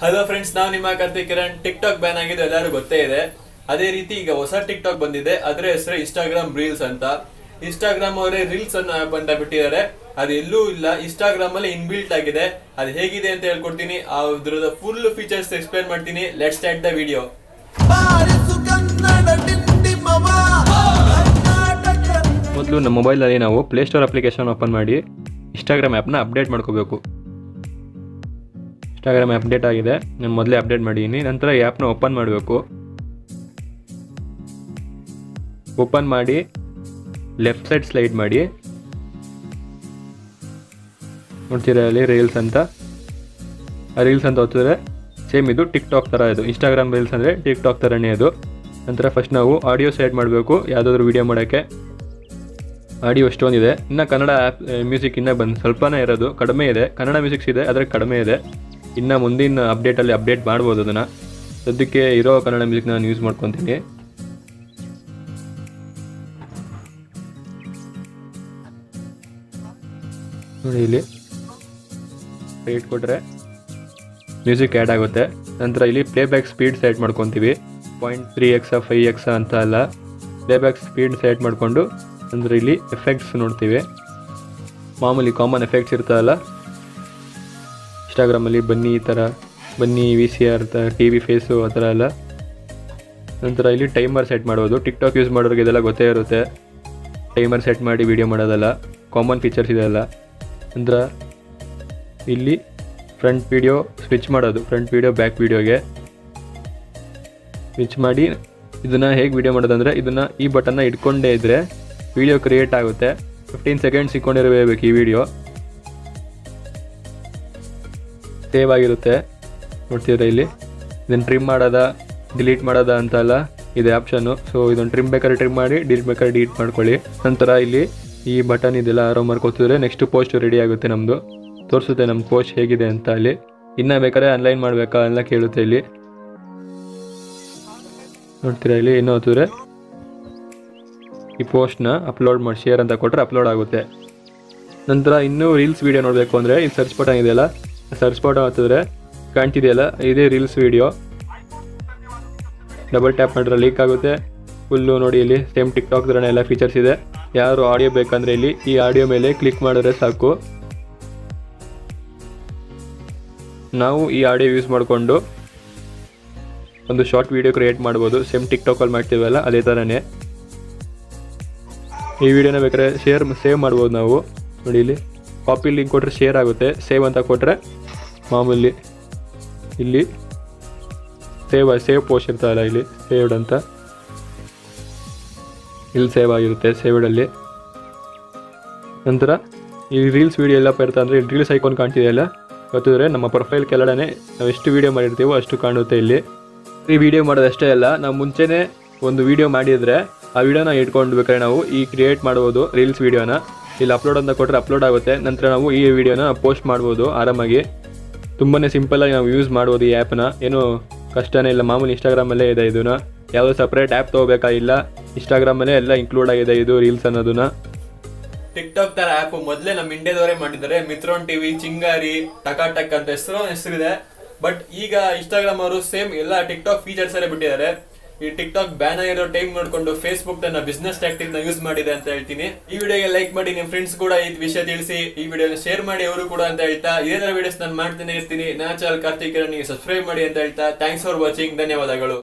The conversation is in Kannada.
ಹಲೋ ಫ್ರೆಂಡ್ಸ್ ನಾವು ನಿಮ್ಮ Karthik Kiran TikTok ban ಆಗಿದೆ ಎಲ್ಲರೂ ಗೊತ್ತೇ ಇದೆ ಅದೇ ರೀತಿ ಈಗ ಹೊಸ ಟಿಕ್ ಟಾಕ್ ಬಂದಿದೆ ಅದರ ಹೆಸರು ಇನ್ಸ್ಟಾಗ್ರಾಮ್ ರೀಲ್ಸ್ ಅಂತ ಇನ್ಸ್ಟಾಗ್ರಾಮ್ ಅವರೇ ರೀಲ್ಸ್ ಅನ್ನು ಆಪ್ ಅಂತ ಬಿಟ್ಟಿದ್ದಾರೆ ಅದು ಎಲ್ಲೂ ಇಲ್ಲ ಇನ್ಸ್ಟಾಗ್ರಾಮ್ ಅಲ್ಲಿ ಇನ್ಬಿಲ್ಟ್ ಆಗಿದೆ ಅದು ಹೇಗಿದೆ ಅಂತ ಹೇಳ್ಕೊಡ್ತೀನಿ ಅದ್ರದ ಫುಲ್ ಫೀಚರ್ಸ್ ಎಕ್ಸ್ಪ್ಲೇನ್ ಮಾಡ್ತೀನಿ ಲೆಟ್ ಸ್ಟಾರ್ಟ್ ದ ವಿಡಿಯೋ ಬಾರಿಸು ಕನ್ನಡ ಡಿಂಡಿಮವ ಕರ್ನಾಟಕ ಮೊದಲು ನಮ್ಮ ಮೊಬೈಲಲ್ಲಿ ನಾವು ಪ್ಲೇಸ್ಟೋರ್ ಅಪ್ಲಿಕೇಶನ್ ಓಪನ್ ಮಾಡಿ ಇನ್ಸ್ಟಾಗ್ರಾಮ್ ಆ್ಯಪ್ನ ಅಪ್ಡೇಟ್ ಮಾಡ್ಕೋಬೇಕು ಇನ್ಸ್ಟಾಗ್ರಾಮ್ ಅಪ್ಡೇಟ್ ಆಗಿದೆ ನಾನು ಮೊದಲೇ ಅಪ್ಡೇಟ್ ಮಾಡಿದ್ದೀನಿ ನಂತರ ಈ ಆ್ಯಪ್ನ ಓಪನ್ ಮಾಡಬೇಕು ಓಪನ್ ಮಾಡಿ ಲೆಫ್ಟ್ ಸೈಡ್ ಸ್ಲೈಡ್ ಮಾಡಿ ನೋಡ್ತೀರಾ ಅಲ್ಲಿ ರೀಲ್ಸ್ ಅಂತ ಆ ರೀಲ್ಸ್ ಅಂತ ಓದಿದ್ರೆ ಸೇಮ್ ಇದು ಟಿಕ್ ಟಾಕ್ ಥರ ಇದು ಇನ್ಸ್ಟಾಗ್ರಾಮ್ ರೀಲ್ಸ್ ಅಂದರೆ ಟಿಕ್ ಟಾಕ್ ಥರನೇ ಇದು ನಂತರ ಫಸ್ಟ್ ನಾವು ಆಡಿಯೋ ಸೆಟ್ ಮಾಡಬೇಕು ಯಾವುದಾದ್ರೂ ವೀಡಿಯೋ ಮಾಡೋಕ್ಕೆ ಆಡಿಯೋ ಎಷ್ಟೊಂದಿದೆ ಇನ್ನು ಕನ್ನಡ ಆ್ಯಪ್ ಮ್ಯೂಸಿಕ್ ಇನ್ನೂ ಬಂದು ಸ್ವಲ್ಪನೇ ಇರೋದು ಕಡಿಮೆ ಇದೆ ಕನ್ನಡ ಮ್ಯೂಸಿಕ್ಸ್ ಇದೆ ಆದರೆ ಕಡಿಮೆ ಇದೆ ಇನ್ನು ಮುಂದಿನ ಅಪ್ಡೇಟಲ್ಲಿ ಅಪ್ಡೇಟ್ ಮಾಡ್ಬೋದು ಅದನ್ನು ಸದ್ಯಕ್ಕೆ ಇರೋ ಕನ್ನಡ ಮ್ಯೂಸಿಕ್ ನಾನು ಯೂಸ್ ಮಾಡ್ಕೊತೀನಿ ನೋಡಿ ಇಲ್ಲಿ ರೇಟ್ ಕೊಟ್ಟರೆ ಮ್ಯೂಸಿಕ್ ಆ್ಯಡ್ ಆಗುತ್ತೆ ನಂತರ ಇಲ್ಲಿ ಪ್ಲೇಬ್ಯಾಕ್ ಸ್ಪೀಡ್ ಸೆಟ್ ಮಾಡ್ಕೊತೀವಿ point three x five x ಅಂತ ಅಲ್ಲ ಪ್ಲೇಬ್ಯಾಕ್ ಸ್ಪೀಡ್ ಸೆಟ್ ಮಾಡಿಕೊಂಡು ಅಂದರೆ ಇಲ್ಲಿ ಎಫೆಕ್ಟ್ಸ್ ನೋಡ್ತೀವಿ ಮಾಮೂಲಿ ಕಾಮನ್ ಎಫೆಕ್ಟ್ಸ್ ಇರ್ತದಲ್ಲ ಇನ್ಸ್ಟಾಗ್ರಾಮಲ್ಲಿ ಬನ್ನಿ ಈ ಥರ ಬನ್ನಿ V C R T V face ಆ ಥರ ಎಲ್ಲ ನಂತರ ಇಲ್ಲಿ ಟೈಮರ್ ಸೆಟ್ ಮಾಡ್ಬೋದು ಟಿಕ್ ಟಾಕ್ ಯೂಸ್ ಮಾಡೋರಿಗೆ ಇದೆಲ್ಲ ಗೊತ್ತೇ ಇರುತ್ತೆ ಟೈಮರ್ ಸೆಟ್ ಮಾಡಿ ವಿಡಿಯೋ ಮಾಡೋದಲ್ಲ ಕಾಮನ್ ಫೀಚರ್ಸ್ ಇದೆಲ್ಲ ನಂತರ ಇಲ್ಲಿ ಫ್ರಂಟ್ ವಿಡಿಯೋ ಸ್ವಿಚ್ ಮಾಡೋದು ಫ್ರಂಟ್ ವಿಡಿಯೋ ಬ್ಯಾಕ್ ವಿಡಿಯೋಗೆ ಸ್ವಿಚ್ ಮಾಡಿ ಇದನ್ನು ಹೇಗೆ ವಿಡಿಯೋ ಮಾಡೋದಂದರೆ ಇದನ್ನು ಈ ಬಟನ್ನ ಇಟ್ಕೊಂಡೇ ಇದ್ದರೆ ವಿಡಿಯೋ ಕ್ರಿಯೇಟ್ ಆಗುತ್ತೆ ಫಿಫ್ಟೀನ್ ಸೆಕೆಂಡ್ಸ್ ಇಟ್ಕೊಂಡಿರಬೇಕು ಈ ವಿಡಿಯೋ ಸೇವ್ ಆಗಿರುತ್ತೆ ನೋಡ್ತಿದ್ರೆ ಇಲ್ಲಿ ಇದನ್ನು ಟ್ರಿಮ್ ಮಾಡೋದ ಡಿಲೀಟ್ ಮಾಡೋದ ಅಂತ ಅಲ್ಲ ಇದೆ ಆಪ್ಷನ್ನು ಸೊ ಇದನ್ನು ಟ್ರಿಮ್ ಬೇಕಾದ್ರೆ ಟ್ರಿಮ್ ಮಾಡಿ ಡಿಲೀಟ್ ಬೇಕಾದ್ರೆ ಡಿಲೀಟ್ ಮಾಡ್ಕೊಳ್ಳಿ ನಂತರ ಇಲ್ಲಿ ಈ ಬಟನ್ ಇದೆಲ್ಲ ಆರೋ ಮಾಡ್ಕೊತಿದ್ರೆ ನೆಕ್ಸ್ಟ್ ಪೋಸ್ಟ್ ರೆಡಿ ಆಗುತ್ತೆ ನಮ್ಮದು ತೋರಿಸುತ್ತೆ ನಮ್ಮ ಪೋಸ್ಟ್ ಹೇಗಿದೆ ಅಂತ ಅಲ್ಲಿ ಇನ್ನೂ ಬೇಕಾದ್ರೆ ಆನ್ಲೈನ್ ಮಾಡಬೇಕಾ ಎಲ್ಲ ಕೇಳುತ್ತೆ ಇಲ್ಲಿ ನೋಡ್ತೀರಾ ಇಲ್ಲಿ ಇನ್ನೂ ಹೊತ್ತಿದ್ರೆ ಈ ಪೋಸ್ಟ್ನ ಅಪ್ಲೋಡ್ ಮಾಡಿ ಶೇರ್ ಅಂತ ಕೊಟ್ಟರೆ ಅಪ್ಲೋಡ್ ಆಗುತ್ತೆ ನಂತರ ಇನ್ನೂ ರೀಲ್ಸ್ ವೀಡಿಯೋ ನೋಡಬೇಕು ಅಂದರೆ ಈ ಸರ್ಚ್ ಬಟನ್ ಇದೆಯಲ್ಲ ಸರ್ಚ್ ಬಟನ್ ಹತ್ತಿದ್ರೆ ಕಾಣ್ತಿದೆಯಲ್ಲ ಇದೇ ರೀಲ್ಸ್ ವೀಡಿಯೋ ಡಬಲ್ ಟ್ಯಾಪ್ ಮಾಡಿದ್ರೆ ಲೀಕ್ ಆಗುತ್ತೆ ಫುಲ್ಲು ನೋಡಿ ಇಲ್ಲಿ ಸೇಮ್ ಟಿಕ್ ಟಾಕ್ ಥರನೇ ಎಲ್ಲ ಫೀಚರ್ಸ್ ಇದೆ ಯಾರು ಆಡಿಯೋ ಬೇಕಂದ್ರೆ ಇಲ್ಲಿ ಈ ಆಡಿಯೋ ಮೇಲೆ ಕ್ಲಿಕ್ ಮಾಡಿದ್ರೆ ಸಾಕು ನಾವು ಈ ಆಡಿಯೋ ಯೂಸ್ ಮಾಡಿಕೊಂಡು ಒಂದು ಶಾರ್ಟ್ ವಿಡಿಯೋ ಕ್ರಿಯೇಟ್ ಮಾಡ್ಬೋದು ಸೇಮ್ ಟಿಕ್ ಟಾಕಲ್ಲಿ ಮಾಡ್ತೀವಲ್ಲ ಅದೇ ಥರನೇ ಈ ವಿಡಿಯೋನ ಬೇಕಾದ್ರೆ ಶೇರ್ ಸೇವ್ ಮಾಡ್ಬೋದು ನಾವು ನೋಡಿ ಇಲ್ಲಿ ಕಾಪಿ ಲಿಂಕ್ ಕೊಟ್ಟರೆ ಶೇರ್ ಆಗುತ್ತೆ ಸೇವ್ ಅಂತ ಕೊಟ್ಟರೆ ಮಾಮೂಲಿ ಇಲ್ಲಿ ಸೇವ್ ಸೇವ್ ಪೋಸ್ಟ್ ಇರ್ತಾವಲ್ಲ ಇಲ್ಲಿ ಸೇವ್ಡ್ ಅಂತ ಇಲ್ಲಿ ಸೇವ್ ಆಗಿರುತ್ತೆ ಸೇವ್ಡಲ್ಲಿ ನಂತರ ಈ ರೀಲ್ಸ್ ವೀಡಿಯೋ ಎಲ್ಲ ಇರ್ತಾ ಅಂದರೆ ಇಲ್ಲಿ ರೀಲ್ಸ್ ಐಕಾನ್ ಕಾಣ್ತಿದೆಯಲ್ಲ ಗೊತ್ತಿದ್ರೆ ನಮ್ಮ ಪ್ರೊಫೈಲ್ ಕೆಳಗಡೆ ನಾವು ಎಷ್ಟು ವೀಡಿಯೋ ಮಾಡಿರ್ತೀವೋ ಅಷ್ಟು ಕಾಣುತ್ತೆ ಇಲ್ಲಿ ಈ ವಿಡಿಯೋ ಮಾಡೋದಷ್ಟೇ ಅಲ್ಲ ನಾವು ಮುಂಚೆನೇ ಒಂದು ವಿಡಿಯೋ ಮಾಡಿದರೆ ಆ ವಿಡಿಯೋನ ಇಟ್ಕೊಂಡು ಬೇಕಾದ್ರೆ ನಾವು ಈ ಕ್ರಿಯೇಟ್ ಮಾಡ್ಬೋದು ರೀಲ್ಸ್ ವಿಡಿಯೋನ ಇಲ್ಲಿ ಅಪ್ಲೋಡ್ ಅಂತ ಕೊಟ್ಟರೆ ಅಪ್ಲೋಡ್ ಆಗುತ್ತೆ ನಂತರ ನಾವು ಈ ವಿಡಿಯೋನ ಪೋಸ್ಟ್ ಮಾಡ್ಬೋದು ಆರಾಮಾಗಿ ತುಂಬಾ ಸಿಂಪಲ್ಲಾಗಿ ನಾವು ಯೂಸ್ ಮಾಡ್ಬೋದು ಈ ಆ್ಯಪ್ನ ಏನು ಕಷ್ಟನೇ ಇಲ್ಲ ಮಾಮೂಲಿ ಇನ್ಸ್ಟಾಗ್ರಾಮಲ್ಲೇ ಇದೆ ಇದನ್ನ ಯಾವುದೋ ಸಪ್ರೇಟ್ ಆ್ಯಪ್ ತೊಗೋಬೇಕಾಗಿಲ್ಲ ಇನ್ಸ್ಟಾಗ್ರಾಮಲ್ಲೇ ಎಲ್ಲ ಇನ್ಕ್ಲೂಡ್ ಆಗಿದೆ ಇದು ರೀಲ್ಸ್ ಅನ್ನೋದನ್ನ ಟಿಕ್ ಟಾಕ್ ತರ ಆಪ್ ಮೊದಲೇ ನಮ್ಮ ಇಂಡಿಯಾದವರೇ ಮಾಡಿದ್ದಾರೆ ಮಿತ್ರೋನ್ ಟಿವಿ ಚಿಂಗಾರಿ ಟಕಾಟಕ್ ಅಂತ ಹೆಸರು ಹೆಸರಿದೆ ಬಟ್ ಈಗ ಇನ್ಸ್ಟಾಗ್ರಾಮ್ ಅವರು ಸೇಮ್ ಎಲ್ಲ ಟಿಕ್ ಟಾಕ್ ಫೀಚರ್ಸ್ ಎಲ್ಲ ಬಿಟ್ಟಿದ್ದಾರೆ ಈ ಟಿಕ್ ಟಾಕ್ ಬ್ಯಾನ್ ಆಗಿರೋ ಟೈಮ್ ನೋಡ್ಕೊಂಡು ಫೇಸ್ಬುಕ್ ತನ್ನ ಬಿಸ್ನೆಸ್ ಟ್ಯಾಕ್ಟಿಕ್ ನ ಯೂಸ್ ಮಾಡಿದೆ ಅಂತ ಹೇಳ್ತೀನಿ ಈ ವಿಡಿಯೋಗೆ ಲೈಕ್ ಮಾಡಿ ನಿಮ್ ಫ್ರೆಂಡ್ಸ್ ಕೂಡ ಈ ವಿಷಯ ತಿಳಿಸಿ ಈ ವಿಡಿಯೋನ ಶೇರ್ ಮಾಡಿ ಅವರು ಕೂಡ ಅಂತ ಹೇಳ್ತಾ ಇದೇ ತರ ವಿಡಿಯೋಸ್ ನಾನು ಮಾಡ್ತಾನೆ ಇರ್ತೀನಿ ನಾ ಚಾನಲ್ ಕಾರ್ತಿಕ್ ಕಿರಣ್ ಸಬ್ಸ್ಕ್ರೈಬ್ ಮಾಡಿ ಅಂತ ಹೇಳ್ತಾ ಥ್ಯಾಂಕ್ಸ್ ಫಾರ್ ವಾಚಿಂಗ್ ಧನ್ಯವಾದಗಳು